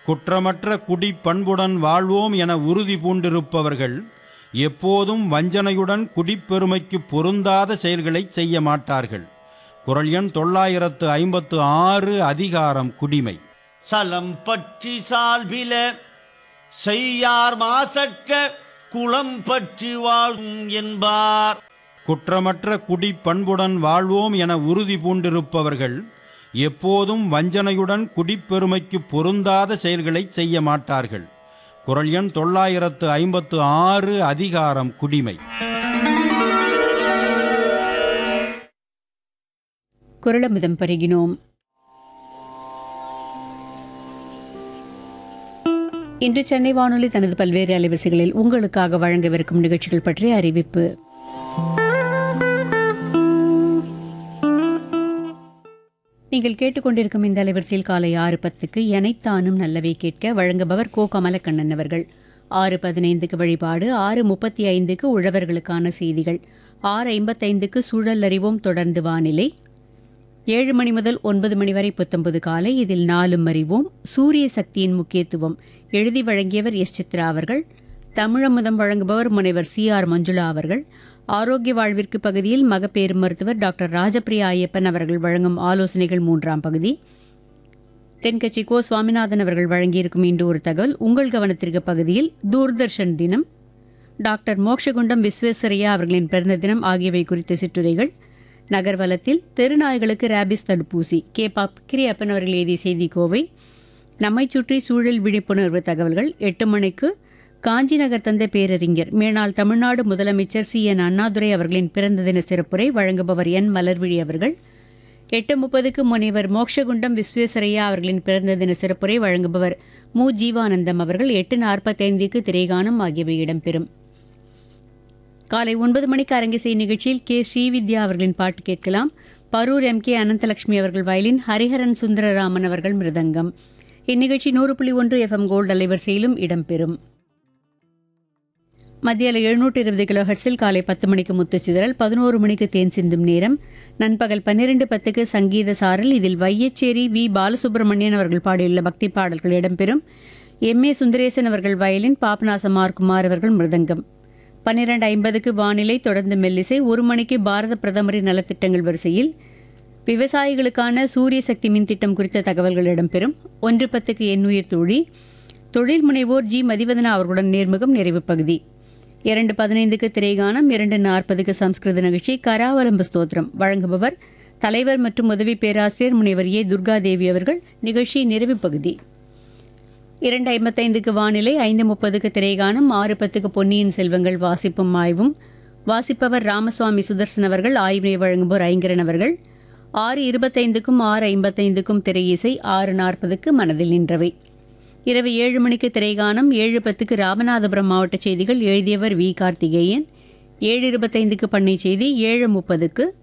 குற்றமற்ற குடி பண்புடன் வாழ்வோம் என உறுதி பூண்டிருப்பவர்கள் எப்போதும் வஞ்சனையுடன் குடிப்பெருமைக்கு பொருந்தாத செயல்களை செய்ய மாட்டார்கள் குரல் எண் தொள்ளாயிரத்து ஐம்பத்து ஆறு அதிகாரம் குடிமை சலம் பற்றி சால்பில செய்யார் மாசற்ற குளம் பற்றி வாழும் என்பார் குற்றமற்ற குடி பண்புடன் வாழ்வோம் என உறுதி பூண்டிருப்பவர்கள் எப்போதும் வஞ்சனையுடன் குடிப்பெருமைக்கு பொருந்தாத செயல்களை செய்ய மாட்டார்கள் குரல் எண் தொள்ளாயிரத்து ஐம்பத்து ஆறு அதிகாரம் குடிமை குரலமிதம் பருகினோம் இன்று சென்னை வானொலி தனது பல்வேறு அலைவரிசைகளில் உங்களுக்காக வழங்கவிருக்கும் நிகழ்ச்சிகள் பற்றிய அறிவிப்பு நீங்கள் கேட்டுக்கொண்டிருக்கும் இந்த அலைவரிசையில் காலை ஆறு பத்துக்கு எனைத்தானும் நல்லவை கேட்க வழங்குபவர் கோ கமலக்கண்ணன் அவர்கள் ஆறு பதினைந்துக்கு வழிபாடு ஆறு முப்பத்தி ஐந்துக்கு உழவர்களுக்கான செய்திகள் ஆறு ஐம்பத்தைந்துக்கு சூழல் அறிவோம் தொடர்ந்து வானிலை ஏழு மணி முதல் ஒன்பது மணி வரை புத்தம்பது காலை இதில் நாலும் அறிவோம் சூரிய சக்தியின் முக்கியத்துவம் எழுதி வழங்கியவர் எஸ் சித்ரா அவர்கள் தமிழமுதம் வழங்குபவர் முனைவர் சி ஆர் மஞ்சுளா அவர்கள் ஆரோக்கிய வாழ்விற்கு பகுதியில் மகப்பேறு மருத்துவர் டாக்டர் ராஜபிரியா ஐயப்பன் அவர்கள் வழங்கும் ஆலோசனைகள் மூன்றாம் பகுதி தென்கட்சி கோ சுவாமிநாதன் அவர்கள் வழங்கியிருக்கும் இன்று ஒரு தகவல் உங்கள் கவனத்திற்கு பகுதியில் தூர்தர்ஷன் தினம் டாக்டர் மோக்ஷகுண்டம் விஸ்வேஸ்வரையா அவர்களின் பிறந்த தினம் ஆகியவை குறித்த சிற்றுரைகள் நகர்வலத்தில் தெருநாய்களுக்கு ரேபிஸ் தடுப்பூசி கே பாப் கிரியப்பன் அவர்கள் எழுதிய செய்தி கோவை நம்மைச் சுற்றி சூழல் விழிப்புணர்வு தகவல்கள் எட்டு மணிக்கு காஞ்சி நகர் தந்தை பேரறிஞர் மேனாள் தமிழ்நாடு முதலமைச்சர் சி என் அண்ணாதுரை அவர்களின் பிறந்த தின சிறப்புரை வழங்குபவர் என் மலர்விழி அவர்கள் எட்டு முப்பதுக்கு முனைவர் மோக்ஷகுண்டம் விஸ்வேஸ்வரையா அவர்களின் பிறந்த தின சிறப்புரை வழங்குபவர் மு ஜீவானந்தம் அவர்கள் எட்டு நாற்பத்தைந்துக்கு திரைகானம் ஆகியவை இடம்பெறும் காலை ஒன்பது மணிக்கு அரங்கிசை நிகழ்ச்சியில் கே ஸ்ரீவித்யா அவர்களின் பாட்டு கேட்கலாம் பரூர் எம் கே அனந்தலட்சுமி அவர்கள் வயலின் ஹரிஹரன் சுந்தரராமன் அவர்கள் மிருதங்கம் இந்நிகழ்ச்சி நூறு புள்ளி ஒன்று எஃப்எம் கோல்டு அலைவரிசையிலும் இடம்பெறும் மத்தியில் எழுநூற்று இருபது கிலோ ஹெர்ட்ஸில் காலை பத்து மணிக்கு முத்துச்சிதறல் பதினோரு மணிக்கு தேன் சிந்தும் நேரம் நண்பகல் பன்னிரண்டு பத்துக்கு சங்கீத சாரல் இதில் வையச்சேரி வி பாலசுப்ரமணியன் அவர்கள் பாடியுள்ள பக்தி பாடல்கள் இடம்பெறும் எம் ஏ சுந்தரேசன் அவர்கள் வயலின் பாபநாசமார் குமார் அவர்கள் மிருதங்கம் பன்னிரண்டு ஐம்பதுக்கு வானிலை தொடர்ந்து மெல்லிசை ஒரு மணிக்கு பாரத பிரதமரின் நலத்திட்டங்கள் வரிசையில் விவசாயிகளுக்கான சூரிய சக்தி மின்திட்டம் குறித்த தகவல்கள் இடம்பெறும் ஒன்று பத்துக்கு எண்ணுயிர் தோழி தொழில் முனைவோர் ஜி மதிவதனா அவர்களுடன் நேர்முகம் நிறைவு பகுதி இரண்டு பதினைந்துக்கு திரைகானம் இரண்டு நாற்பதுக்கு சம்ஸ்கிருத நிகழ்ச்சி கராவலம்ப ஸ்தோத்திரம் வழங்குபவர் தலைவர் மற்றும் உதவி பேராசிரியர் முனைவர் ஏ துர்காதேவி அவர்கள் நிகழ்ச்சி நிறைவு பகுதி இரண்டு ஐம்பத்தைந்துக்கு வானிலை ஐந்து முப்பதுக்கு திரைகானம் ஆறு பத்துக்கு பொன்னியின் செல்வங்கள் வாசிப்பும் ஆய்வும் வாசிப்பவர் ராமசுவாமி சுதர்சன் அவர்கள் ஆய்வினை வழங்குவோர் ஐங்கரன் அவர்கள் ஆறு இருபத்தைந்துக்கும் ஆறு ஐம்பத்தைந்துக்கும் திரையிசை ஆறு நாற்பதுக்கு மனதில் நின்றவை இரவு ஏழு மணிக்கு திரைகானம் ஏழு பத்துக்கு ராமநாதபுரம் மாவட்ட செய்திகள் எழுதியவர் வி கார்த்திகேயன் ஏழு இருபத்தைந்துக்கு பண்ணை செய்தி ஏழு முப்பதுக்கு